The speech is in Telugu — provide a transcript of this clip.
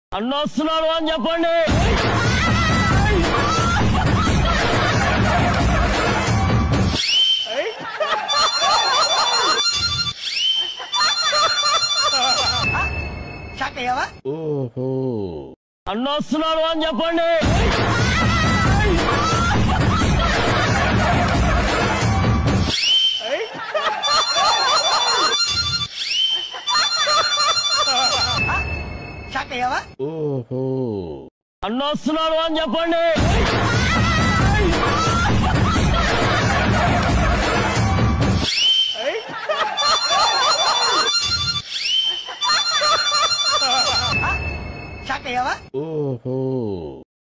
అన్న వస్తున్నాడు అని చెప్పండి షాక్ అయ్యావా అన్న వస్తున్నాడు అని చెప్పండి షాక్ అయ్యావా అన్న వస్తున్నాడు అని చెప్పండి షాక్ అయ్యావా